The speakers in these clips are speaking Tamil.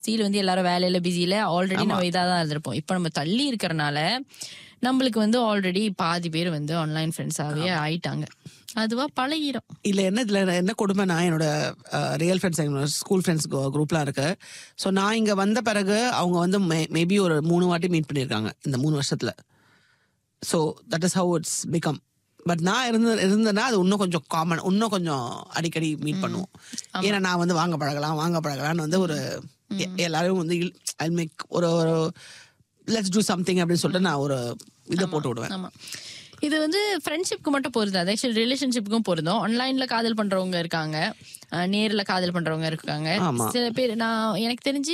ஸ்டீல் வந்து எல்லாரும் வேலையில பிஸியில ஆல்ரெடி நம்ம இதாக தான் இருந்திருப்போம் இப்போ நம்ம தள்ளி இருக்கிறனால நம்மளுக்கு வந்து ஆல்ரெடி பாதி பேர் வந்து ஆன்லைன் ஃப்ரெண்ட்ஸாவே ஆயிட்டாங்க அதுவா பழகிடும் இல்ல என்ன இதுல என்ன கொடுமைனா என்னோட ரியல் ஃப்ரெண்ட்ஸ் என்னோட ஸ்கூல் ஃப்ரெண்ட்ஸ் குரூப்லாம் இருக்கு ஸோ நான் இங்க வந்த பிறகு அவங்க வந்து மேபி ஒரு மூணு வாட்டி மீட் பண்ணியிருக்காங்க இந்த மூணு வருஷத்துல so that is how it's become but நான் இருந்த இருந்தேன்னா அது இன்னும் கொஞ்சம் காமன் இன்னும் கொஞ்சம் அடிக்கடி மீட் பண்ணுவோம் ஏன்னா நான் வந்து வாங்க பழகலாம் வாங்க பழகலாம்னு வந்து ஒரு எ- எல்லாரும் வந்து ஐ மேக் ஒரு ஒரு லெட்ஸ் டூ சம்திங் அப்படின்னு சொல்லிட்டு நான் ஒரு இதை போட்டு விடுவேன் ஆமா இது வந்து ஃப்ரெண்ட்ஷிப்க்கு மட்டும் பொருந்தாது ஆக்சுவலி ரிலேஷன்ஷிப்புக்கும் பொருந்தும் ஆன்லைன்ல காதல் பண்றவங்க இருக்காங்க அஹ் நேர்ல காதல் பண்றவங்க இருக்காங்க ஆமா. சில பேர் நான் எனக்கு தெரிஞ்சு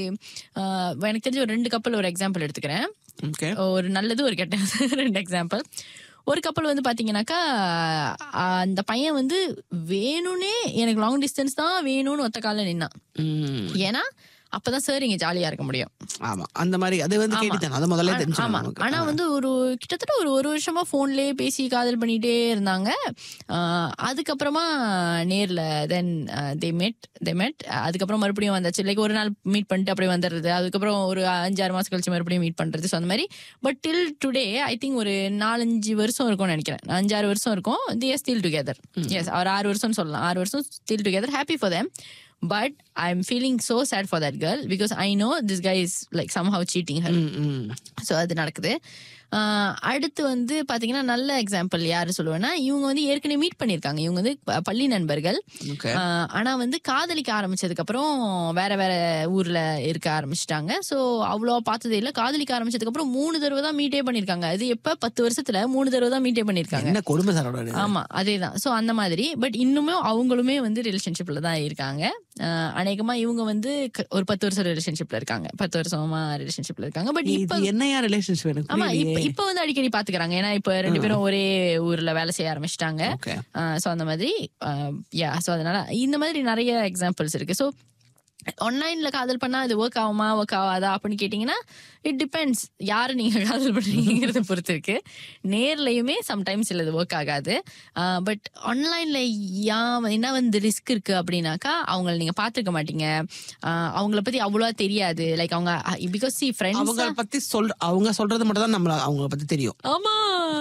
அஹ் எனக்கு தெரிஞ்சு ஒரு ரெண்டு கப்பல் ஒரு எக்ஸாம்பிள் எடுத்துக்கிறேன் ஓகே ஒரு நல்லது ஒரு கெட்டது ரெண்டு எக்ஸாம்பிள் ஒரு கப்பல் வந்து பாத்தீங்கன்னாக்கா அஹ் அந்த பையன் வந்து வேணும்னே எனக்கு லாங் டிஸ்டன்ஸ் தான் வேணும்னு ஒத்த கால நின்னான் ஏன்னா அப்பதான் சார் இங்க ஜாலியா இருக்க முடியும் ஆமா அந்த மாதிரி அது வந்து கேட்டுட்டேன் அது முதல்ல ஆ- தெரிஞ்சு ஆமா ஆனா வந்து ஒரு கிட்டத்தட்ட ஒரு ஒரு வருஷமா போன்லயே பேசி காதல் பண்ணிட்டே இருந்தாங்க ஆஹ் அதுக்கப்புறமா நேர்ல தென் தே மெட் தே மெட் அதுக்கப்புறம் மறுபடியும் வந்தாச்சு லைக் ஒரு நாள் மீட் பண்ணிட்டு அப்படியே வந்துடுறது அதுக்கப்புறம் ஒரு அஞ்சாறு மாசம் கழிச்சு மறுபடியும் மீட் பண்றது ஸோ அந்த மாதிரி but till today I think ஒரு நாலஞ்சு வருஷம் இருக்கும்னு நினைக்கிறேன் அஞ்சாறு வருஷம் இருக்கும் they are still together yes அவர் ஆறு வருஷம்னு சொல்லலாம் ஆறு வருஷம் still together happy for them but I am feeling so sad for that girl because I know this guy is like somehow cheating her so அது நடக்குது ஆஹ் அடுத்து வந்து பாத்தீங்கன்னா நல்ல எக்ஸாம்பிள் யாரு சொல்லுவேன்னா இவங்க வந்து ஏற்கனவே மீட் பண்ணியிருக்காங்க இவங்க வந்து ப- பள்ளி நண்பர்கள் ஓகே ஆஹ் ஆனா வந்து காதலிக்க ஆரம்பிச்சதுக்கு அப்புறம் வேற வேற ஊர்ல இருக்க ஆரம்பிச்சிட்டாங்க சோ அவ்வளோ பார்த்ததே இல்ல காதலிக்க ஆரம்பிச்சதுக்கு அப்புறம் மூணு தடவை தான் மீட்டே பண்ணிருக்காங்க அது எப்ப பத்து வருஷத்துல மூணு தடவை தான் மீட்டே பண்ணிருக்காங்க என்ன கொடுமை சாரோட இது? ஆமா அதேதான் சோ அந்த மாதிரி பட் இன்னுமே அவங்களுமே வந்து ரிலேஷன்ஷிப்ல தான் இருக்காங்க ஆஹ் அநேகமா இவங்க வந்து க- ஒரு பத்து வருஷம் ரிலேஷன்ஷிப்ல இருக்காங்க பத்து வருஷமா ரிலேஷன்ஷிப்ல இருக்காங்க பட் இப்ப இது என்னையா ரிலேஷன்ஷிப் எனக்கு ஆமா இப்ப புரியலையே. இப்ப வந்து அடிக்கடி பாத்துக்கறாங்க ஏன்னா இப்ப ரெண்டு பேரும் ஒரே ஊர்ல வேலை செய்ய ஆரம்பிச்சிட்டாங்க ஓகே சோ அந்த மாதிரி யா சோ அதனால இந்த மாதிரி நிறைய எக்ஸாம்பிள்ஸ் இருக்கு சோ ஆன்லைன்ல காதல் பண்ணா அது ஒர்க் ஆகுமா ஒர்க் ஆகாதா அப்படின்னு கேட்டீங்கன்னா இட் டிபெண்ட்ஸ் யாரு நீங்க காதல் பண்றீங்கிறத பொறுத்து இருக்கு நேர்லயுமே சம்டைம்ஸ் இல்லது ஒர்க் ஆகாது பட் ஆன்லைன்ல யா என்ன வந்து ரிஸ்க் இருக்கு அப்படின்னாக்கா அவங்கள நீங்க பாத்துக்க மாட்டீங்க ஆஹ் அவங்கள பத்தி அவ்வளவா தெரியாது லைக் அவங்க பிகாஸ் சி ஃப்ரெண்ட்ஸ் அவங்க பத்தி சொல்ற அவங்க சொல்றது மட்டும் தான் நம்மள அவங்கள பத்தி தெரியும் ஆமா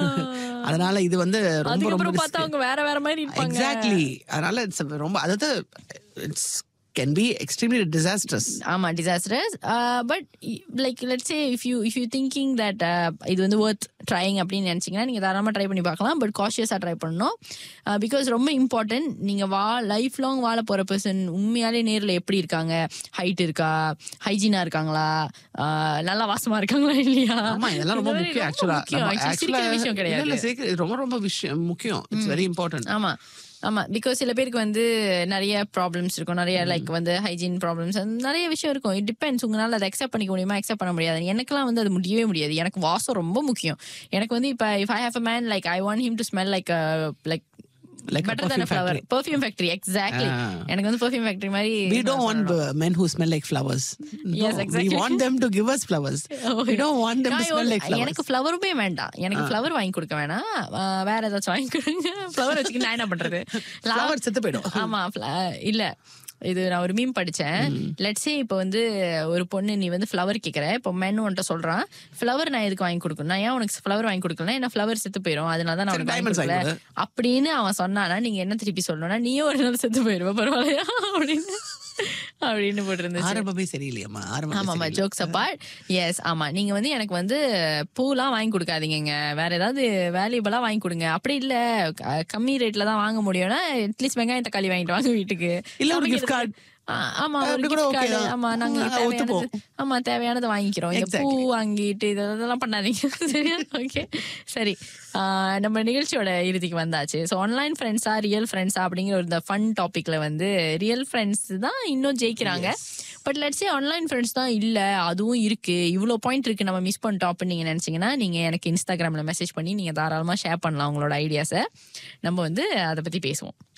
அதனால இது வந்து ரொம்ப ரொம்ப அதுக்கப்புறம் பார்த்தா அவங்க வேற வேற மாதிரி இருப்பாங்க எக்ஸாக்ட்லி அதனால இட்ஸ் ரொம்ப அதாவது it's can be extremely disasters ஆமா disasters but like let's say if you if you thinking that இது வந்து ஒர்த் ட்ரைங் அப்படின்னு நினைச்சீங்கன்னா நீங்க தாராளமா ட்ரை பண்ணி பார்க்கலாம் பட் காஷியஸா ட்ரை பண்ணணும் பிகாஸ் ரொம்ப இம்பார்ட்டன்ட் நீங்க வா லைஃப் லாங் வாழ போற பர்சன் உண்மையாலே நேர்ல எப்படி இருக்காங்க ஹைட் இருக்கா ஹைஜீனா இருக்காங்களா uh, நல்லா வாசமா இருக்காங்களா இல்லையா ஆமா இதெல்லாம் ரொம்ப இந்த மாதிரி முக்கியம் ஆக்சுவலா முக்கியம். Actually, சிரிக்கிற விஷயம் கிடையாது ரொம்ப ரொம்ப விஷயம் முக்கியம் இட்ஸ் வெரி இம்பார்ட்டன்ட் ஆமா ஆமா பிகாஸ் சில பேருக்கு வந்து நிறைய ப்ராப்ளம்ஸ் இருக்கும் நிறைய லைக் வந்து ஹைஜீன் ப்ராப்ளம்ஸ் நிறைய விஷயம் இருக்கும் இட் டிபெண்ட்ஸ் உங்களால அதை அக்செப்ட் பண்ணிக்க முடியுமா அக்செப்ட் பண்ண முடியாது எனக்கெல்லாம் வந்து அது முடியவே முடியாது எனக்கு வாசம் ரொம்ப முக்கியம் எனக்கு வந்து இப்ப if I have a man like I want him to smell like like Like a better than perfume flower factory. Perfume factory exactly Ah. எனக்கு வந்து பெர்ஃப்யூம் ஃபேக்டரி மாதிரி We don't want uh, men who smell like flowers. Yes, No, exactly. We want them to give us flowers. We don't want them to நான் smell ஒரு- like flowers. எனக்கு ஃப்ளவருமே வேண்டாம் எனக்கு ஃப்ளவர் வாங்கி கொடுக்க வேணாம் ஆஹ் வேற ஏதாச்சும் வாங்கி கொடுங்க ஃப்ளவர் வச்சுக்கிட்டு நான் என்ன பண்றது Flower செத்து போயிடும். ஆமா fla- இல்ல இது நான் ஒரு மீம் படிச்சேன் லெட்ஸே இப்போ வந்து ஒரு பொண்ணு நீ வந்து ஃப்ளவர் கேக்குற இப்போ மென்னு உன்ட்ட சொல்றான் ஃப்ளவர் நான் எதுக்கு வாங்கி கொடுக்கணும் நான் ஏன் உனக்கு ஃப்ளவர் வாங்கி கொடுக்கல என்ன ஃப்ளவர் செத்து போயிடும் அதனால தான் நான் சரி, உனக்கு வாங்கி diamonds வாங்கி கொடுக்கல அப்படின்னு அவன் சொன்னானா நீங்க என்ன திருப்பி சொல்லணும்னா நீயும் ஒரு நாள் செத்து போயிருவ பரவாயில்லையா அப்படின்னு அப்படின்னு போட்டிருந்துச்சு ஆரம்பமே சரியில்லையம்மா ஆரம்பமே ஆமா ஆமா சரியில்லை. ஜோக்ஸ் அப்பார்ட் எஸ் ஆமா நீங்க வந்து எனக்கு வந்து பூலாம் வாங்கி கொடுக்காதீங்க வேற ஏதாவது வேல்யூபிளா வாங்கி கொடுங்க அப்படி இல்ல க- கம்மி ரேட்ல தான் வாங்க முடியும்னா அட்லீஸ்ட் வெங்காயம் தக்காளி வாங்கிட்டு வாங்க வீட்டுக்கு இல்ல ஒரு gift சமைக்கிறதுக்கு- card. ஆ, ஆமா ஒரு அப்படி கூட gift okay card. தான். ஆமா நாங்க நாங்க தேவையானது ஒத்துப்போம். ஆமா தேவையானதை வாங்கிக்கிறோம் இந்த பூ Exactly. வாங்கிட்டு இது- இதெல்லாம் பண்ணாதீங்க சரியா ஓகே சரி ஆ, நம்ம நிகழ்ச்சியோட இறுதிக்கு வந்தாச்சு ஸோ ஆன்லைன் ஃப்ரெண்ட்ஸா ரியல் ஃப்ரெண்ட்ஸா அப்படிங்கிற ஒரு இந்த ஃபன் டாபிக்ல வந்து ரியல் ஃப்ரெண்ட்ஸ் தான் இன்னும் ஜெயிக்கிறாங்க பட் லெட்ஸே ஆன்லைன் ஃப்ரெண்ட்ஸ் தான் இல்ல அதுவும் இருக்கு இவ்வளோ பாயிண்ட் இருக்கு நம்ம மிஸ் பண்ணிட்டோம் அப்படின்னு நீங்க நினைச்சீங்கன்னா நீங்க எனக்கு இன்ஸ்டாகிராம்ல மெசேஜ் பண்ணி நீங்க தாராளமா ஷேர் பண்ணலாம் உங்களோட ஐடியாஸை நம்ம வந்து அதை பத்தி பேசுவோம்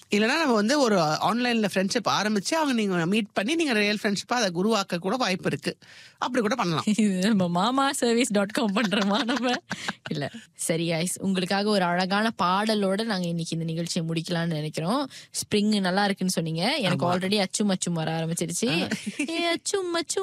இல்லைன்னா நம்ம வந்து ஒரு ஆன்லைன்ல ஃப்ரெண்ட்ஷிப் ஆரம்பிச்சு அவங்க நீங்க மீட் பண்ணி நீங்க ரியல் ஃப்ரெண்ட்ஷிப்பா அதை குருவாக்க கூட வாய்ப்பு இருக்கு அப்படி கூட பண்ணலாம் இது நம்ம மாமா சர்வீஸ் டாட் காம் பண்றோமா நம்ம இல்ல சரி ஐஸ் உங்களுக்காக ஒரு அழகான பாடலோட நாங்க இன்னைக்கு இந்த நிகழ்ச்சியை முடிக்கலாம்னு நினைக்கிறோம் ஸ்ப்ரிங் நல்லா இருக்குன்னு சொன்னீங்க எனக்கு ஆல்ரெடி அச்சும் அச்சும் வர ஆரம்பிச்சிருச்சு ஏ, அச்சும் அச்சும்